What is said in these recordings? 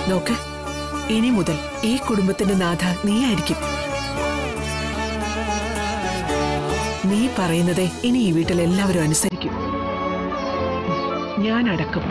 നോക്ക് ഇനി മുതൽ ഈ കുടുംബത്തിന്റെ നാഥ നീയായിരിക്കും നീ പറയുന്നതേ ഇനി ഈ വീട്ടിൽ എല്ലാവരും അനുസരിക്കും ഞാൻ അടക്കം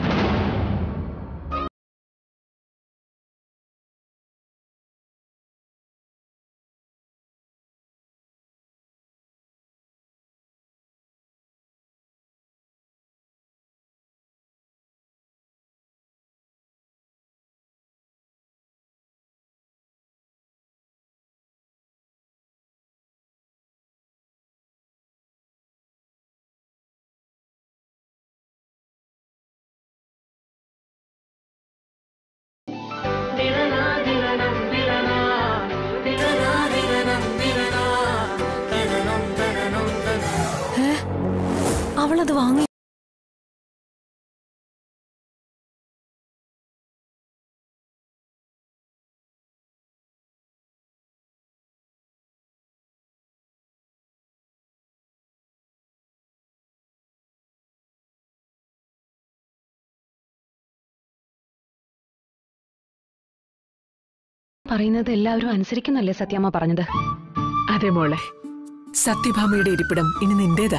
അവളത് വാങ്ങി പറയുന്നത് എല്ലാവരും അനുസരിക്കുന്നല്ലേ സത്യമ്മ പറഞ്ഞത് അതെ മോളെ സത്യഭാമയുടെ ഇരിപ്പിടം ഇനി നിന്റേതാ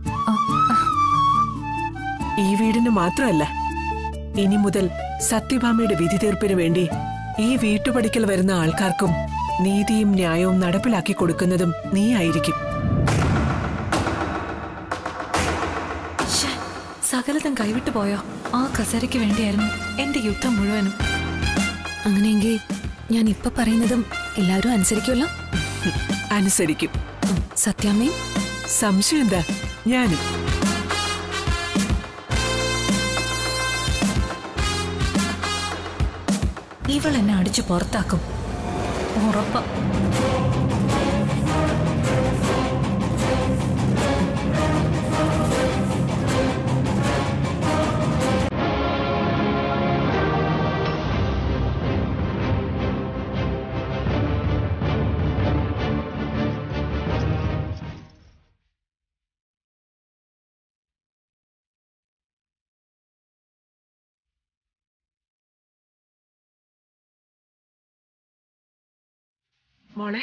ഈ വീടിന് മാത്രമല്ല ഇനി മുതൽ സത്യഭാമയുടെ വിധി തീർപ്പിന് വേണ്ടി ഈ വീട്ടുപടിക്കൽ വരുന്ന ആൾക്കാർക്കും നീതിയും ന്യായവും നടപ്പിലാക്കി കൊടുക്കുന്നതും നീ ആയിരിക്കും ശ്ശേ, സകലതും കൈവിട്ടു പോയോ ആ കസരയ്ക്ക് വേണ്ടിയായിരുന്നു എന്റെ യുദ്ധം മുഴുവനും അങ്ങനെയെങ്കിൽ ഞാൻ ഇപ്പൊ പറയുന്നതും എല്ലാവരും അനുസരിക്കുമല്ലോ അനുസരിക്കും ഉം, സത്യാമ്മയും സംശയം എന്താ ഞാനും ഇവൾ എന്നെ അടിച്ചു പുറത്താക്കും ഉറപ്പാ മോളെ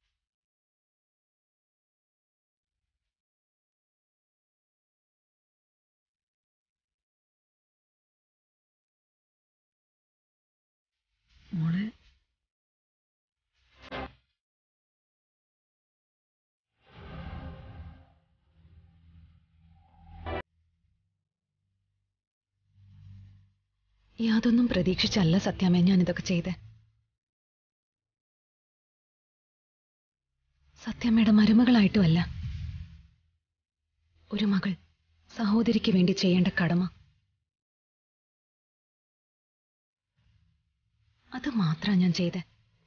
മോളെ യാതൊന്നും പ്രതീക്ഷിച്ചല്ല സത്യാമ്മ ഞാൻ ഇതൊക്കെ ചെയ്തേ സത്യമ്മയുടെ മരുമകളായിട്ടുമല്ല ഒരു മകൾ സഹോദരിക്ക് വേണ്ടി ചെയ്യേണ്ട കടമ അത് മാത്രാ ഞാൻ ചെയ്തേ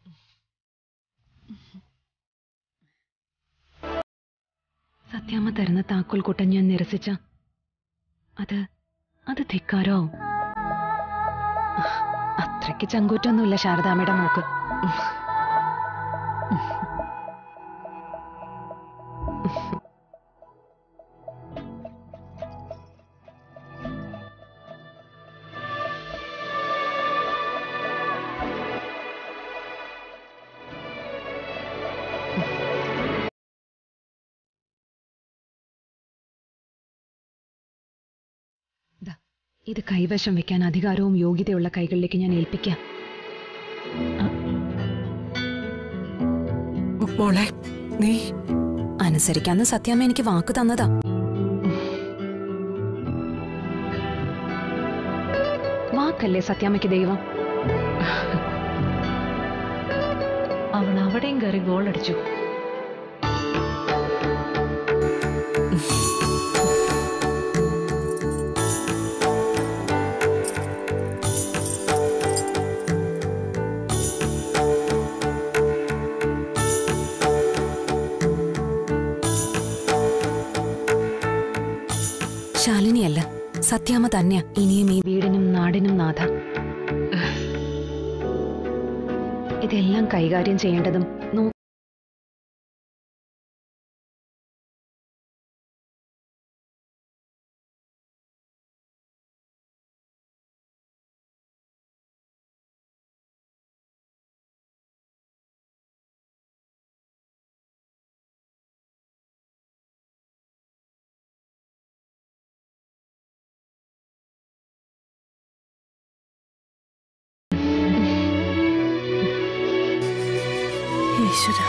സത്യാമ്മ തരുന്ന താക്കോൽ കൂട്ടം ഞാൻ നിരസിച്ച അത് അത് ധിക്കാരോ അത്രയ്ക്ക് ചങ്കൂറ്റൊന്നുമില്ല ശാരദാമ്മയുടെ മോക്ക് ദാ, ഇത് കൈവശം വെക്കാൻ അധികാരവും യോഗ്യതയുള്ള കൈകളിലേക്ക് ഞാൻ ഏൽപ്പിക്കാം മോളെ നീ അനുസരിക്കാന്ന് സത്യാമ്മ എനിക്ക് വാക്ക് തന്നതാ വാക്കല്ലേ സത്യാമ്മയ്ക്ക് ദൈവം അവൾ അവിടെയും കയറി ഗോൾ അടിച്ചു ശാലിനിയല്ല സത്യാമ്മ തന്നെയാ ഇനിയും ഈ വീടിനും നാടിനും നാഥ ഇതെല്ലാം കൈകാര്യം ചെയ്യേണ്ടതും നോ- ഈശ്വര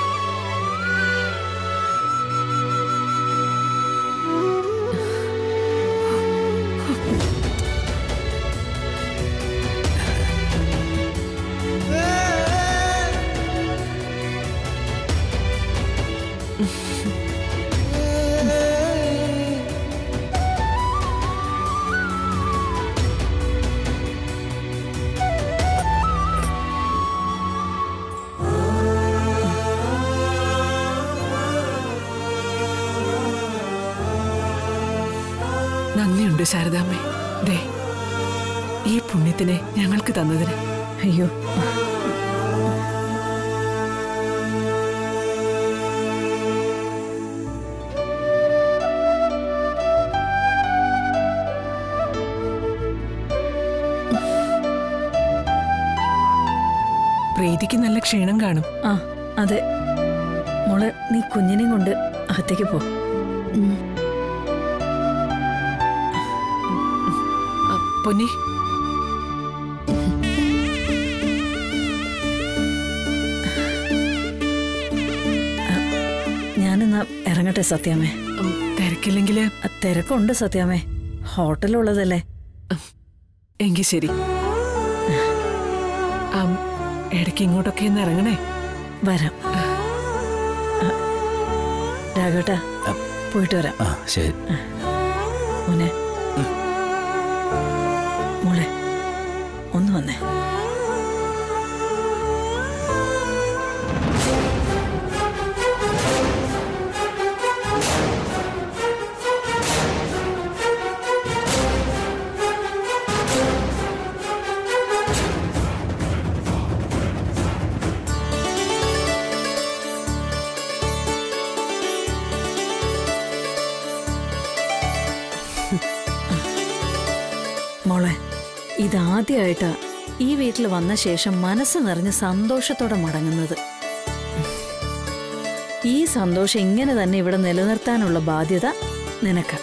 നന്ദിയുണ്ട് ശാരദാമ്മേ ദേ ഈ പുണ്യത്തിനെ ഞങ്ങൾക്ക് തന്നതിന് അയ്യോ പ്രീതിക്ക് നല്ല ക്ഷീണം കാണും ആ അതെ മോളെ നീ കുഞ്ഞിനെയും കൊണ്ട് അകത്തേക്ക് പോ ആ, പൊന്നി ഞാനെന്നാ ഇറങ്ങട്ടെ സത്യാമേ ഉം, തിരക്കില്ലെങ്കില് ആ, തിരക്കുണ്ട് സത്യാമേ ഹോട്ടലുള്ളതല്ലേ എങ്കി ശരി ആം, ഇടയ്ക്ക് ഇങ്ങോട്ടൊക്കെ ഒന്ന് ഇറങ്ങണേ വരാം ആ, രാഘവേട്ടാ പോയിട്ട് വരാം ആ ശരി മോനെ മോളെ ഒന്ന് വന്നേ മോളെ ഇതാദ്യമായിട്ടാ ഈ വീട്ടിൽ വന്ന ശേഷം മനസ്സ് നിറഞ്ഞ് സന്തോഷത്തോടെ മടങ്ങുന്നത് ഈ സന്തോഷം ഇങ്ങനെ തന്നെ ഇവിടെ നിലനിർത്താനുള്ള ബാധ്യത നിനക്ക്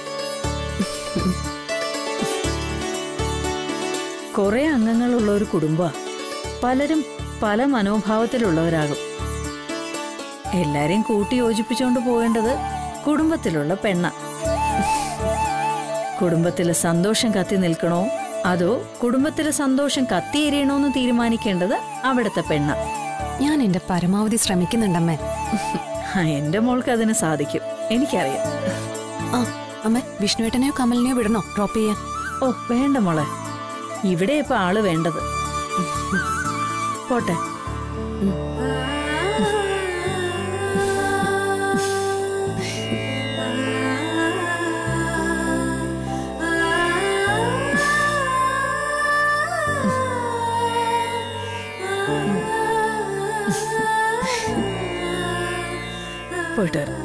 കുറെ അംഗങ്ങളുള്ള ഒരു കുടുംബ പലരും പല മനോഭാവത്തിലുള്ളവരാകും എല്ലാരെയും കൂട്ടി യോജിപ്പിച്ചുകൊണ്ട് പോകേണ്ടത് കുടുംബത്തിലുള്ള പെണ്ണ കുടുംബത്തിലെ സന്തോഷം കത്തി നിൽക്കണോ അതോ കുടുംബത്തിലെ സന്തോഷം കത്തിയെരിയണോന്ന് തീരുമാനിക്കേണ്ടത് അവിടുത്തെ പെണ്ണ ഞാൻ എന്റെ പരമാവധി ശ്രമിക്കുന്നുണ്ടമ്മേ ആ, എന്റെ മോൾക്ക് അതിന് സാധിക്കും എനിക്കറിയാം ആ അമ്മ വിഷ്ണുവേട്ടനെയോ കമലിനെയോ വിടണോ ഡ്രോപ്പ് ചെയ്യാൻ ഓ വേണ്ട മോളെ ഇവിടെ ഇപ്പൊ ആള് വേണ്ടത് പോട്ടെ പോയിട്ട് വരാം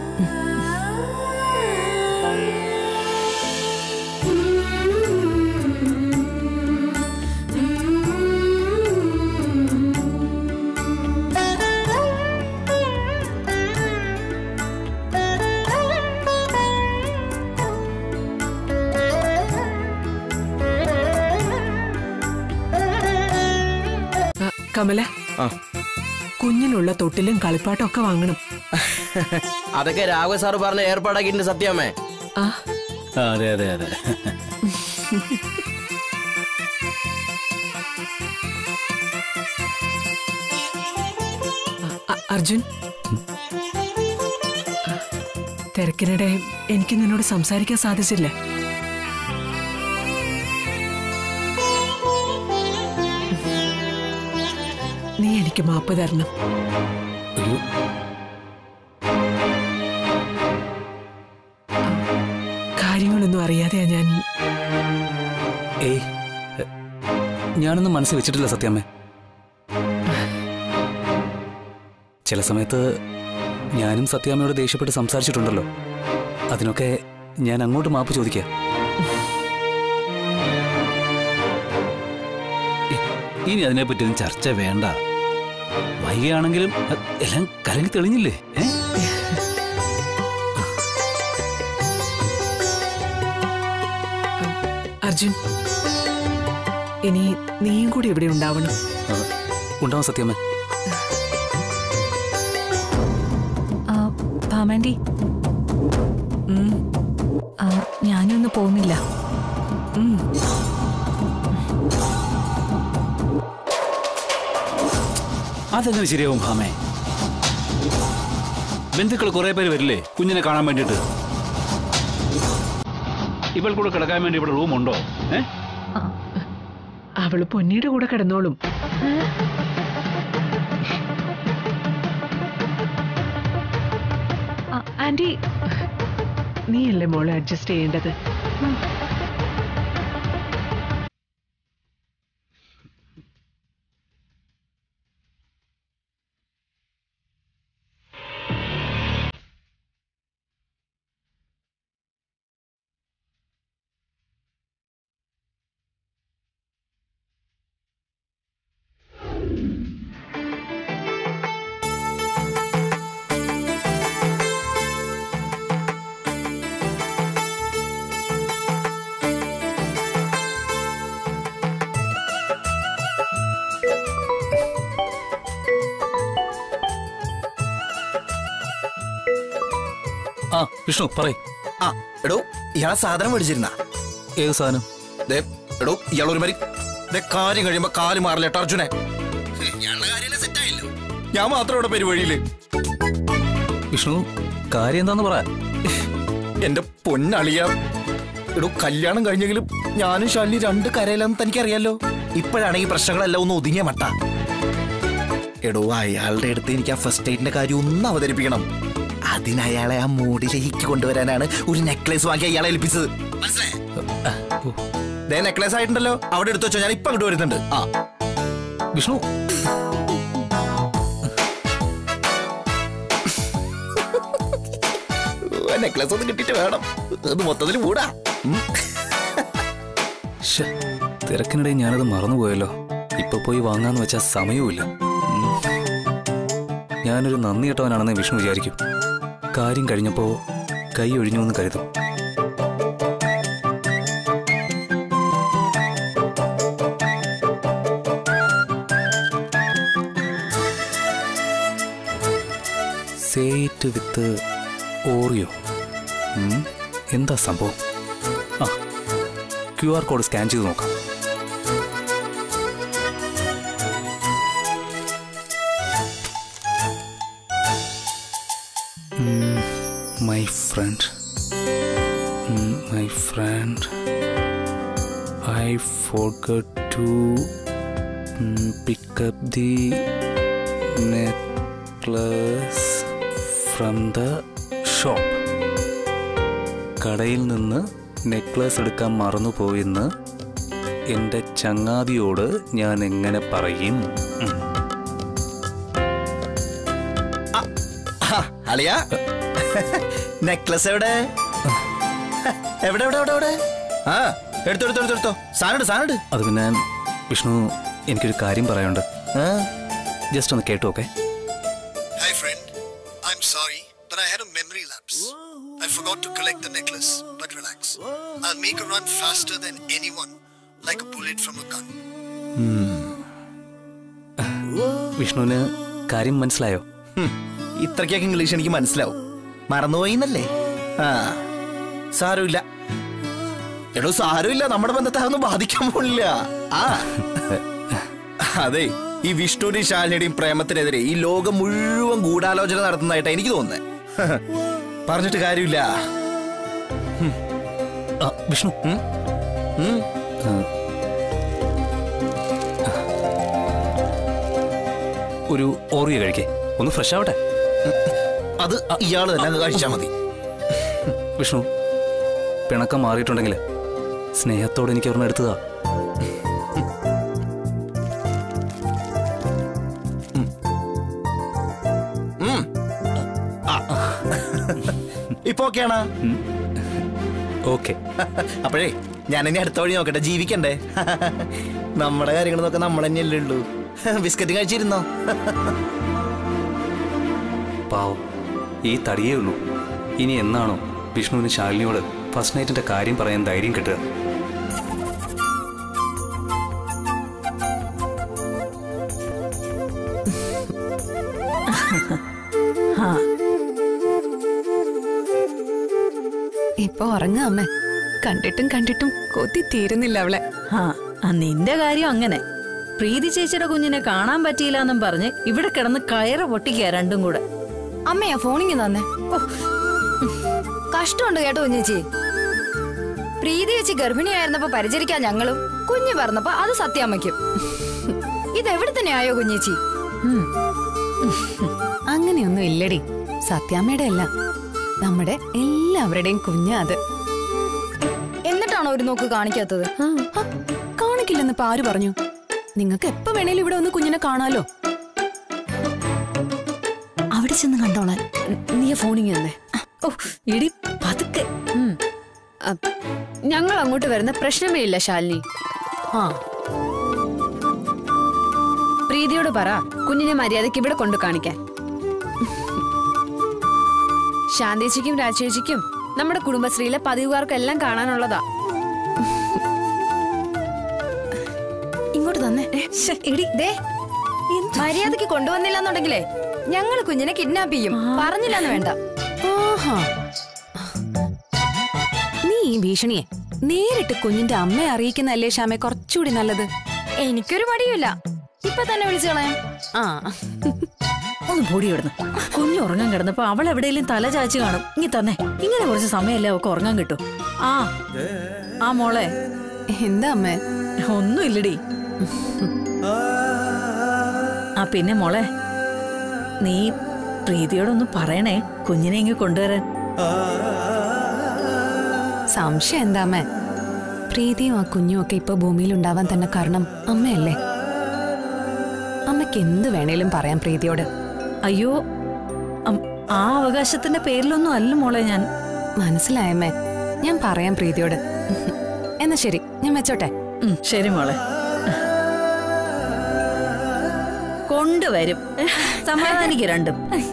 ആ, കമല ആ. കുഞ്ഞിനുള്ള തൊട്ടിലും കളിപ്പാട്ടും ഒക്കെ വാങ്ങണം അതൊക്കെ രാഘവ സാറ് പറഞ്ഞ ഏർപ്പാടാക്കിയിട്ടുണ്ട് സത്യമേ ആ ആ, അതെ അതെ അതെ ആ, അ- അർജുൻ ആ, തിരക്കിനിടെ എനിക്ക് നിന്നോട് സംസാരിക്കാൻ സാധിച്ചില്ല നീ എനിക്ക് മാപ്പ് തരണം അയ്യോ കാര്യങ്ങളൊന്നും അറിയാതെയാ ഞാൻ ഏയ് എ, ഞാനൊന്നും മനസ്സിൽ വെച്ചിട്ടില്ല സത്യമ്മേ ചില സമയത്ത് ഞാനും സത്യാമ്മയോട് ദേഷ്യപ്പെട്ട് സംസാരിച്ചിട്ടുണ്ടല്ലോ അതിനൊക്കെ ഞാൻ അങ്ങോട്ട് മാപ്പ് ചോദിക്കാം ഇ- ഇനി അതിനെപ്പറ്റിയൊന്നും ചർച്ച വേണ്ട വൈകിയാണെങ്കിലും അ, എല്ലാം കലങ്ങി തെളിഞ്ഞില്ലേ ഏ അർജുൻ ഇനി നീയും കൂടി ഇവിടെ ഉണ്ടാവണം ആ, ഉണ്ടാവും സത്യമ്മേ ഭാമാൻഡി ഉം, ആ, ഞാനൊന്ന് പോകുന്നില്ല ഉം. അതെങ്ങനെ ശരിയാവും ഭാമേ ബന്ധുക്കൾ കുറെ പേര് വരില്ലേ കുഞ്ഞിനെ കാണാൻ വേണ്ടിയിട്ട് ഇവൾ കൂടെ കിടക്കാൻ വേണ്ടി ഇവിടെ റൂമുണ്ടോ ഏ അവള് പൊന്നിയുടെ കൂടെ കിടന്നോളും ആ, ആന്റി നീയല്ലേ മോളെ അഡ്ജസ്റ്റ് ചെയ്യേണ്ടത് ആ വിഷ്ണു പറയ് ആ എടോ ഇയാളെ സാധനം മേടിച്ചിരുന്ന ഏത് സാധനം ദേ എടോ ഇയാൾ ഒരു മരി ദേ കാര്യം കഴിയുമ്പോ കാല് മാറില്ല കേട്ടോ അർജുനെ ഇയാളുടെ കാര്യമല്ലേ സെറ്റായില്ലോ ഞാൻ മാത്രം ഇവിടെ പെരുവഴിയില് വിഷ്ണു കാര്യം എന്താന്ന് പറ എന്റെ പൊന്നളിയ എടോ കല്യാണം കഴിഞ്ഞെങ്കിലും ഞാനും ശാലിനി രണ്ട് കരയിലെന്ന് തനിക്കറിയാലോ ഇപ്പോഴാണ് ഈ പ്രശ്നങ്ങളെല്ലാം ഒന്ന് ഒതുങ്ങിയ മട്ട എടോ അയാളുടെ അടുത്ത് എനിക്ക് ആ ഫസ്റ്റ് എയ്ഡിന്റെ കാര്യം ഒന്ന് അവതരിപ്പിക്കണം അതിന് അയാളെ ആ മൂഡിലേക്ക് കൊണ്ടുവരാനാണ് ഒരു നെക്ലേസ് വാങ്ങി അയാളെ ഏൽപ്പിച്ചത് മനസ്സിലായോ ദേ നെക്ലേസ് ആയിട്ടുണ്ടല്ലോ അവിടെ എടുത്തു വെച്ചോ ഞാൻ ഇപ്പൊ അങ്ങോട്ട് വരുന്നുണ്ട് ആ വിഷ്ണു നെക്ലേസ് ഒന്ന് കിട്ടിയിട്ട് വേണം അത് മൊത്തത്തിൽ കൂടാ ഉം. ശ്ശെ, തിരക്കിനിടയിൽ ഞാനത് മറന്നുപോയല്ലോ ഇപ്പൊ പോയി വാങ്ങാന്ന് വെച്ചാൽ സമയവുമില്ല ഉം. ഞാനൊരു നന്ദി കെട്ടവനാണെന്ന് വിഷ്ണു വിചാരിക്കും കാര്യം കഴിഞ്ഞപ്പോ കൈ ഒഴിഞ്ഞു എന്ന് കരുതും സേറ്റ് വിത്ത് ഓറിയോ ഉം, എന്താ സംഭവം ആ ക്യു ആർ കോഡ് സ്കാൻ ചെയ്ത് നോക്കാം my friend my friend I forgot to pick up the necklace from the shop കടയിൽ നിന്ന് നെക്ലസ് എടുക്കാൻ മറന്നുപോയെന്ന് എൻ്റെ ചങ്ങാതിയോട് ഞാൻ എങ്ങനെ പറയും ഉം. ആ, അളിയ നെക്ലസ് എവിടെ എവിടെ എവിടെ എവിടെ എവിടെ ആ എടുത്തോ എടുത്തോ എടുത്തോ എടുത്തോ സാധനം സാധനം അത് പിന്നെ വിഷ്ണു എനിക്കൊരു കാര്യം പറയാനുണ്ട് ജസ്റ്റ് ഒന്ന് കേട്ടു okay Hi, friend. I'm sorry, but I had a memory lapse. I forgot to collect the necklace, but relax. I'll make a run faster than anyone, like a bullet from a gun. വിഷ്ണുവിന് കാര്യം മനസ്സിലായോ ഇത്രയ്ക്കൊക്കെ English എനിക്ക് മനസ്സിലാവും മറന്നുപോയിന്നല്ലേ ആ സാരമില്ല എടോ സാരമില്ല നമ്മുടെ ബന്ധത്തെ അതൊന്നും ബാധിക്കാൻ പോണില്ല ആ അതെ ഈ വിഷ്ണുവിന്റെയും ശാലിനിയുടെയും പ്രേമത്തിനെതിരെ ഈ ലോകം മുഴുവൻ ഗൂഢാലോചന നടത്തുന്നതായിട്ടാ എനിക്ക് തോന്നുന്നത് പറഞ്ഞിട്ട് കാര്യമില്ല ആ, വിഷ്ണു ഉം? ആ. ഒരു ഓറിയ കഴിക്കേ ഒന്ന് ഫ്രഷ് ആവട്ടെ അത് ഇയാള് തന്നെ അങ്ങ് കഴിച്ചാ മതി വിഷ്ണു പിണക്കം മാറിയിട്ടുണ്ടെങ്കിൽ സ്നേഹത്തോടെ എനിക്ക് ഒരെണ്ണം എടുത്തതാ ഉം. ആ. ഇപ്പൊ ഓക്കെയാണോ ഓക്കെ അപ്പോഴേ ഞാൻ ഇനി അടുത്ത വഴി നോക്കട്ടെ ജീവിക്കണ്ടേ നമ്മുടെ കാര്യങ്ങൾ നോക്കാൻ നമ്മൾ തന്നെയല്ലേ ഉള്ളൂ ബിസ്ക്കറ്റ് കഴിച്ചിരുന്നോ പാവം ഈ തടിയേ ഉള്ളൂ ഇനി എന്നാണോ വിഷ്ണുവിന് ശാലിനിയോട് ഫസ്റ്റ് നൈറ്റിന്റെ കാര്യം പറയാൻ ധൈര്യം കിട്ടുക ആ ഇപ്പൊ ഉറങ്ങുക അമ്മ കണ്ടിട്ടും കണ്ടിട്ടും കൊത്തി തീരുന്നില്ല അവളെ ആ ആ, നിന്റെ കാര്യം അങ്ങനെ പ്രീതി ചേച്ചിയുടെ കുഞ്ഞിനെ കാണാൻ പറ്റിയില്ല എന്നും പറഞ്ഞ് ഇവിടെ കിടന്ന് കയറ് പൊട്ടിക്കുക രണ്ടും കൂടെ അമ്മയാ ഫോണിങ് തന്നെ കഷ്ടമുണ്ട് കേട്ടോ കുഞ്ഞേച്ചി പ്രീതി ചേച്ചി ഗർഭിണിയായിരുന്നപ്പോ പരിചരിക്കാൻ ഞങ്ങളും കുഞ്ഞു പറഞ്ഞപ്പോ അത് സത്യാമ്മയ്ക്കും ഇതെവിടെ തന്നെയായോ കുഞ്ഞേച്ചി അങ്ങനെയൊന്നും ഇല്ലടി സത്യാമ്മയുടെ അല്ല നമ്മുടെ എല്ലാവരുടെയും കുഞ്ഞാ അത് എന്നിട്ടാണോ ഒരു നോക്ക് കാണിക്കാത്തത് കാണിക്കില്ലെന്ന് ഇപ്പൊ ആര് പറഞ്ഞു നിങ്ങൾക്ക് എപ്പോ വേണേലും ഇവിടെ ഒന്ന് കുഞ്ഞിനെ കാണാലോ അവിടെ ചെന്ന് കണ്ടോളാൻ നീ ഫോണിങ് തന്നെ ഓ ഇടി പതുക്കെ ഞങ്ങൾ അങ്ങോട്ട് വരുന്ന പ്രശ്നമേ ഇല്ല ശാലിനി ആ പ്രീതിയോട് പറ കുഞ്ഞിനെ മര്യാദയ്ക്ക് ഇവിടെ കൊണ്ടു കാണിക്കാൻ ശാന്തേച്ചിക്കും രാജേച്ചിക്കും നമ്മുടെ കുടുംബശ്രീയിലെ പതിവുകാർക്കെല്ലാം കാണാനുള്ളതാ ഇങ്ങോട്ട് തന്നെ എടി ദേ മര്യാദയ്ക്ക് കൊണ്ടുവന്നില്ല എന്നുണ്ടെങ്കിലേ ഞങ്ങൾ കുഞ്ഞിനെ കിഡ്നാപ്പ് ചെയ്യും പറഞ്ഞില്ലെന്ന് വേണ്ട നീ ഈ ഭീഷണിയെ നേരിട്ട് കുഞ്ഞിന്റെ അമ്മയെ അറിയിക്കുന്നതല്ലേ ശ്യാമെ കുറച്ചുകൂടി നല്ലത് എനിക്കൊരു മടിയുമില്ല ഇപ്പൊ തന്നെ വിളിച്ചു കളയാം ആ ഒന്ന് പൊടി ഇവിടുന്ന് കുഞ്ഞു ഉറങ്ങാൻ കിടന്നപ്പോ അവൾ എവിടെയെങ്കിലും തല ചാച്ചു കാണും ഇനി തന്നെ ഇങ്ങനെ കുറച്ച് സമയമല്ലേ അവക്ക് ഉറങ്ങാൻ കിട്ടും ആ ആ മോളെ എന്താ അമ്മേ ഒന്നും ഇല്ലടി ആ പിന്നെ മോളെ നീ പ്രീതിയോടൊന്ന് പറയണേ കുഞ്ഞിനെ ഇങ്ങ് കൊണ്ടുവരാൻ സംശയം എന്താ അമ്മേ പ്രീതിയും ആ കുഞ്ഞും ഒക്കെ ഇപ്പൊ ഭൂമിയിൽ ഉണ്ടാവാൻ തന്നെ കാരണം അമ്മയല്ലേ അമ്മയ്ക്ക് എന്ത് വേണേലും പറയാം പ്രീതിയോട് അയ്യോ അം- ആ അവകാശത്തിന്റെ പേരിലൊന്നും അല്ല മോളെ ഞാൻ മനസ്സിലായമ്മേ ഞാൻ പറയാം പ്രീതിയോട് എന്നാ ശരി ഞാൻ വെച്ചോട്ടെ ഉം, ശരി മോളെ കൊണ്ടുവരും സമാധാനിക്ക് രണ്ടും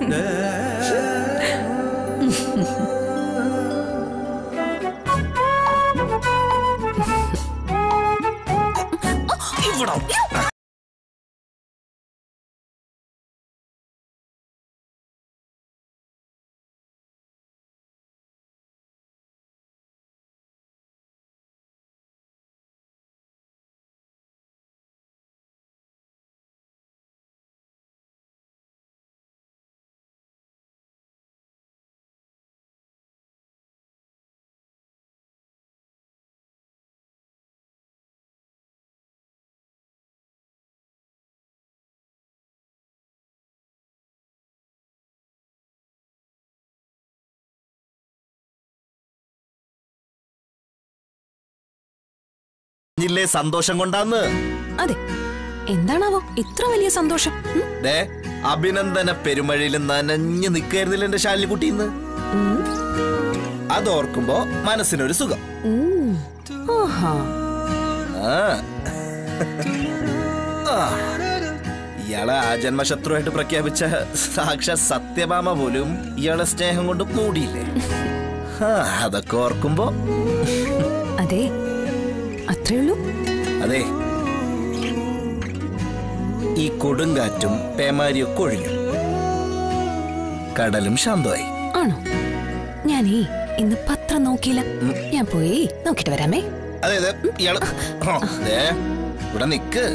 ഇല്ലേ സന്തോഷം കൊണ്ടാന്ന് അതെ എന്താണാവോ ഇത്ര വലിയ സന്തോഷം ഉം? ദേ അഭിനന്ദന പെരുമഴയിൽ നനഞ്ഞു നിൽക്കായിരുന്നില്ല എന്റെ ശാലിനിക്കുട്ടി ഇന്ന് ഉം. അതോർക്കുമ്പോ മനസ്സിനൊരു സുഖം ഉം. ആഹാ. ആ. ആ. ഇയാളെ ആ ജന്മശത്രുവായിട്ട് പ്രഖ്യാപിച്ച സാക്ഷാ സത്യഭാമ പോലും ഇയാളെ സ്നേഹം കൊണ്ട് മൂടിയില്ലേ ആ, അതൊക്കെ ഓർക്കുമ്പോ അതെ അത്രേ ഉള്ളൂ അതെ ഈ കൊടുങ്കാറ്റും പേമാരിയൊക്കെ ഒഴിഞ്ഞു കടലും ശാന്തമായി ആണോ ഞാനേ ഇന്ന് പത്രം നോക്കിയില്ല ഞാൻ പോയി നോക്കിട്ട് വരാമേ അതെ അതെ ഇയാള് ആ, ദേ, ഇവിടെ നിക്ക്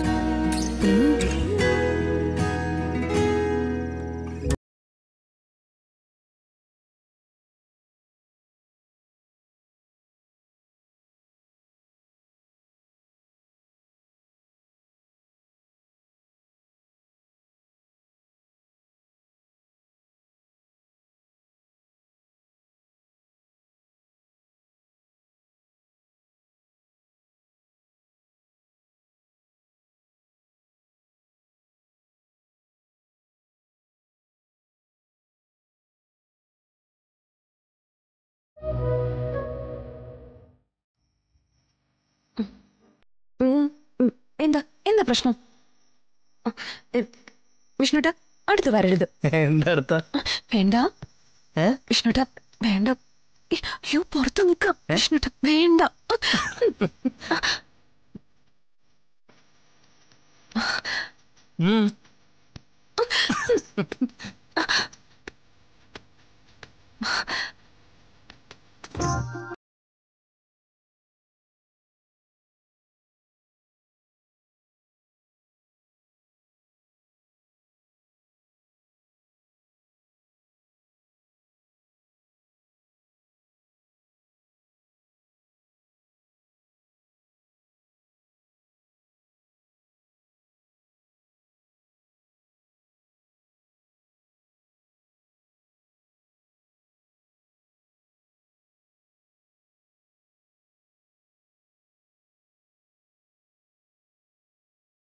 ഉം, ഉം. എന്താ എന്താ പ്രശ്നം വിഷ്ണുട്ട അടുത്ത് വരരുത് എന്താ അടുത്ത വേണ്ട വിഷ്ണുട്ട വേണ്ട ഏ, അയ്യോ പുറത്ത് നിക്കാം വിഷ്ണുട്ട വേണ്ട